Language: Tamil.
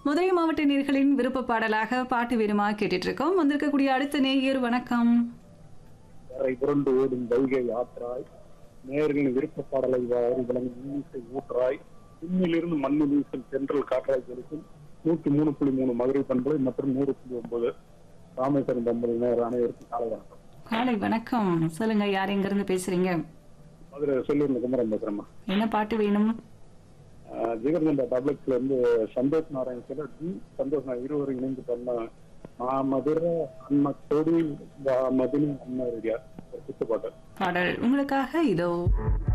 மதுரை மாவட்ட நேர்களின் விருப்ப பாடலாக பாட்டு வேணுமா கேட்டுட்டு இருக்கோம் வந்திருக்கக்கூடிய அடுத்த நேயர் வணக்கம் கரை புரண்டு ஓடும் வைகை ஆற்றாய் நேர்களின் விருப்ப பாடலை வாரி வழங்கும் இன்னிசை ஊற்றாய் விண்ணிலிருந்து மண்ணில் வீசும் தென்றல் காற்றாய் ஜொலிக்கும் நூற்றி மூணு புள்ளி மூணு மதுரை பண்பலை மற்றும் நூறு புள்ளி ஒன்பது ராமேஸ்வரம் பண்பலை நேர் அனைவருக்கும் காலை வணக்கம் காலை வணக்கம் சொல்லுங்க யார் எங்க இருந்து பேசுறீங்க மதுரை சொல்லூர் குமரன் பேசுறேம்மா என்ன பாட்டு வேணும் ஜிகர்தண்டா டப்ளெக்ஸ்ல இருந்து சந்தோஷ் நாராயண் சார் டி சந்தோஷ் நாராயண் இருவரும் இணைந்து பண்ண மா மதுரை அண்ணா கொடி மதுனி அண்ணா ரெடியா ஒரு குத்து பாட்டு பாடல் உங்களுக்காக இதோ